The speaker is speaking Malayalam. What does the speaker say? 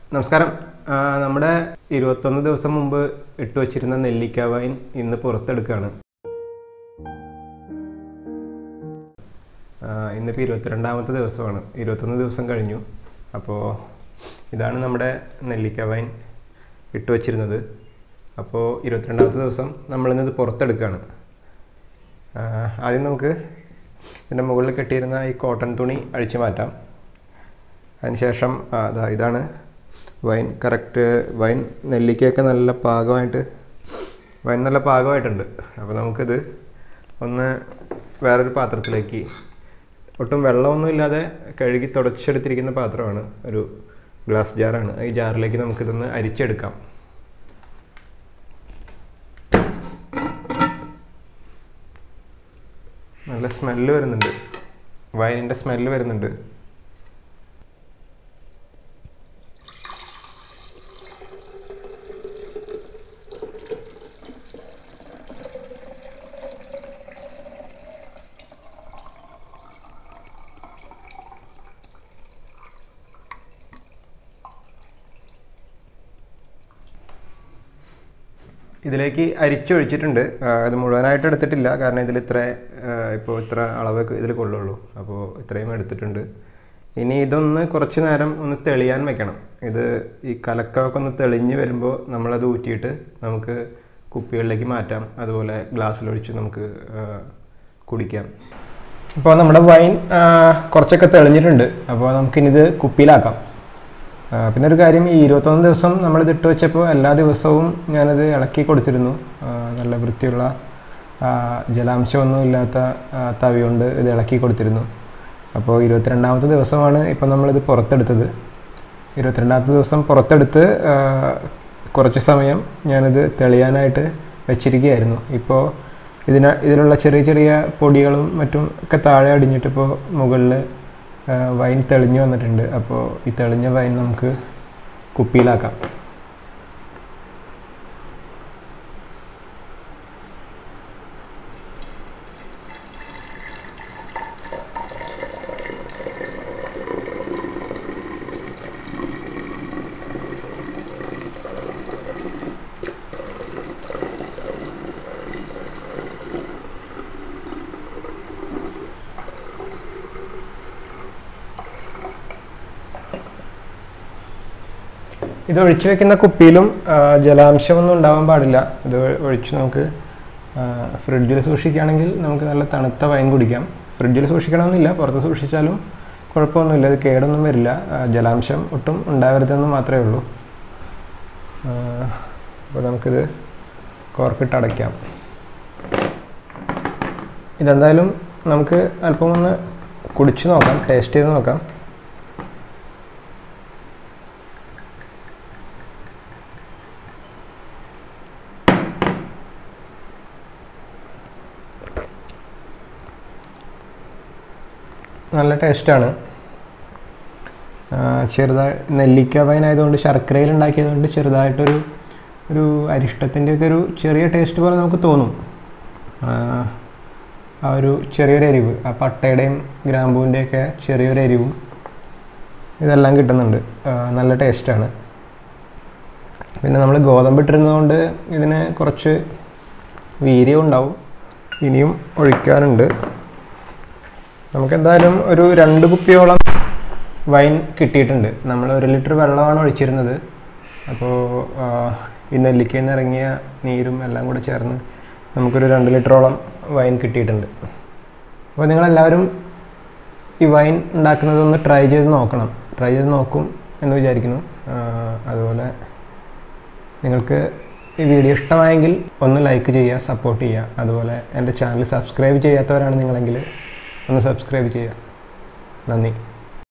നമസ്കാരം ആ, നമ്മുടെ ഇരുപത്തൊന്ന് ദിവസം മുമ്പ് ഇട്ട് വച്ചിരുന്ന നെല്ലിക്ക വൈൻ ഇന്ന് പുറത്തെടുക്കുകയാണ് ആ, ഇന്നിപ്പോൾ ഇരുപത്തിരണ്ടാമത്തെ ദിവസമാണ് ഇരുപത്തൊന്ന് ദിവസം കഴിഞ്ഞു അപ്പോൾ ഇതാണ് നമ്മുടെ നെല്ലിക്ക വൈൻ ഇട്ട് വച്ചിരുന്നത് അപ്പോൾ ഇരുപത്തിരണ്ടാമത്തെ ദിവസം നമ്മളിന്നത് പുറത്തെടുക്കുകയാണ് ആ, ആദ്യം നമുക്ക് ഇതിൻ്റെ മുകളിൽ കെട്ടിയിരുന്ന ഈ കോട്ടൺ തുണി അഴിച്ചു മാറ്റാം അതിനുശേഷം ആ, ദാ ഇതാണ് വൈൻ കറക്റ്റ് വൈൻ നെല്ലിക്കയൊക്കെ നല്ല പാകമായിട്ട് വൈൻ നല്ല പാകമായിട്ടുണ്ട് അപ്പോൾ നമുക്കിത് ഒന്ന് വേറൊരു പാത്രത്തിലേക്ക് ഒട്ടും വെള്ളമൊന്നും ഇല്ലാതെ കഴുകി തുടച്ചെടുത്തിരിക്കുന്ന പാത്രമാണ് ഒരു ഗ്ലാസ് ജാറാണ് ഈ ജാറിലേക്ക് നമുക്കിതൊന്ന് അരിച്ചെടുക്കാം നല്ല സ്മെല്ല് വരുന്നുണ്ട് വൈനിൻ്റെ സ്മെല്ല് വരുന്നുണ്ട് ഇതിലേക്ക് അരിച്ചൊഴിച്ചിട്ടുണ്ട് ആ, ഇത് മുഴുവനായിട്ട് എടുത്തിട്ടില്ല കാരണം ഇതിൽ ഇത്ര ഇപ്പോൾ ഇത്ര അളവ് ഇതിൽ കൊള്ളുള്ളൂ അപ്പോൾ ഇത്രയും എടുത്തിട്ടുണ്ട് ഇനി ഇതൊന്ന് കുറച്ച് നേരം ഒന്ന് തെളിയാൻ വെക്കണം ഇത് ഈ കലക്കമൊക്കെ ഒന്ന് തെളിഞ്ഞ് വരുമ്പോൾ നമ്മളത് ഊറ്റിയിട്ട് നമുക്ക് കുപ്പികളിലേക്ക് മാറ്റാം അതുപോലെ ഗ്ലാസ്സിലൊഴിച്ച് നമുക്ക് ആ, കുടിക്കാം ഇപ്പോൾ നമ്മുടെ വൈൻ കുറച്ചൊക്കെ തെളിഞ്ഞിട്ടുണ്ട് അപ്പോൾ നമുക്കിനിത് കുപ്പിയിലാക്കാം ആ, പിന്നെ ഒരു കാര്യം ഈ ഇരുപത്തൊന്ന് ദിവസം നമ്മളിത് ഇട്ട് വെച്ചപ്പോൾ എല്ലാ ദിവസവും ഞാനത് ഇളക്കി കൊടുത്തിരുന്നു ആ, നല്ല വൃത്തിയുള്ള ആ, ജലാംശമൊന്നും ഇല്ലാത്ത ആ, തവി കൊണ്ട് ഇത് ഇളക്കി കൊടുത്തിരുന്നു അപ്പോൾ ഇരുപത്തിരണ്ടാമത്തെ ദിവസമാണ് ഇപ്പോൾ നമ്മളിത് പുറത്തെടുത്തത് ഇരുപത്തിരണ്ടാമത്തെ ദിവസം പുറത്തെടുത്ത് ആ, കുറച്ച് സമയം ഞാനിത് തെളിയാനായിട്ട് വെച്ചിരിക്കുകയായിരുന്നു ഇപ്പോൾ ഇതിന ഇതിലുള്ള ചെറിയ ചെറിയ പൊടികളും മറ്റും ഒക്കെ താഴെ അടിഞ്ഞിട്ടിപ്പോൾ മുകളിൽ ആ, വൈൻ തെളിഞ്ഞു വന്നിട്ടുണ്ട് അപ്പോൾ ഈ തെളിഞ്ഞ വൈൻ നമുക്ക് കുപ്പിയിലാക്കാം ഇത് ഒഴിച്ചു വെക്കുന്ന കുപ്പിയിലും ആ, ജലാംശമൊന്നും ഉണ്ടാവാൻ പാടില്ല ഇത് ഒഴിച്ച് നമുക്ക് ഫ്രിഡ്ജിൽ സൂക്ഷിക്കുകയാണെങ്കിൽ നമുക്ക് നല്ല തണുത്ത വൈൻ കുടിക്കാം ഫ്രിഡ്ജിൽ സൂക്ഷിക്കണമെന്നില്ല പുറത്ത് സൂക്ഷിച്ചാലും കുഴപ്പമൊന്നുമില്ല ഇത് കേടൊന്നും വരില്ല ആ, ജലാംശം ഒട്ടും ഉണ്ടാവരുതെന്ന് മാത്രമേ ഉള്ളൂ അപ്പോൾ നമുക്കിത് കോർക്കിട്ട് അടയ്ക്കാം ഇതെന്തായാലും നമുക്ക് അല്പം ഒന്ന് കുടിച്ച് നോക്കാം ടേസ്റ്റ് ചെയ്ത് നോക്കാം നല്ല ടേസ്റ്റാണ് ചെറുതായി നെല്ലിക്ക വൈൻ ആയതുകൊണ്ട് ശർക്കരയിൽ ഉണ്ടാക്കിയതുകൊണ്ട് ചെറുതായിട്ടൊരു ഒരു അരിഷ്ടത്തിൻ്റെ ഒക്കെ ഒരു ചെറിയ ടേസ്റ്റ് പോലെ നമുക്ക് തോന്നും ആ, ആ ഒരു ചെറിയൊരു എരിവ് ആ പട്ടയുടെയും ഗ്രാമ്പൂവിൻ്റെയൊക്കെ ചെറിയൊരു എരിവും ഇതെല്ലാം കിട്ടുന്നുണ്ട് ആ, നല്ല ടേസ്റ്റാണ് പിന്നെ നമ്മൾ ഗോതമ്പ് ഇട്ടിരുന്നതുകൊണ്ട് ഇതിന് കുറച്ച് വീര്യം ഉണ്ടാവും ഇനിയും ഒഴിക്കാനുണ്ട് നമുക്ക് എന്തായാലും ഒരു രണ്ട് കുപ്പിയോളം വൈൻ കിട്ടിയിട്ടുണ്ട് നമ്മൾ ഒരു ലിറ്റർ വെള്ളമാണ് ഒഴിച്ചിരുന്നത് അപ്പോൾ ആ, ഈ നെല്ലിക്കയിൽ നിന്ന് ഇറങ്ങിയ നീരും എല്ലാം കൂടെ ചേർന്ന് നമുക്കൊരു രണ്ട് ലിറ്ററോളം വൈൻ കിട്ടിയിട്ടുണ്ട് അപ്പോൾ നിങ്ങളെല്ലാവരും ഈ വൈൻ ഉണ്ടാക്കുന്നതൊന്ന് ട്രൈ ചെയ്ത് നോക്കണം ട്രൈ ചെയ്ത് നോക്കും എന്ന് വിചാരിക്കുന്നു ആ, അതുപോലെ നിങ്ങൾക്ക് ഈ വീഡിയോ ഇഷ്ടമായെങ്കിൽ ഒന്ന് ലൈക്ക് ചെയ്യുക സപ്പോർട്ട് ചെയ്യുക അതുപോലെ എൻ്റെ ചാനൽ സബ്സ്ക്രൈബ് ചെയ്യാത്തവരാണ് നിങ്ങളെങ്കിൽ ഒന്ന് സബ്സ്ക്രൈബ് ചെയ്യുക നന്ദി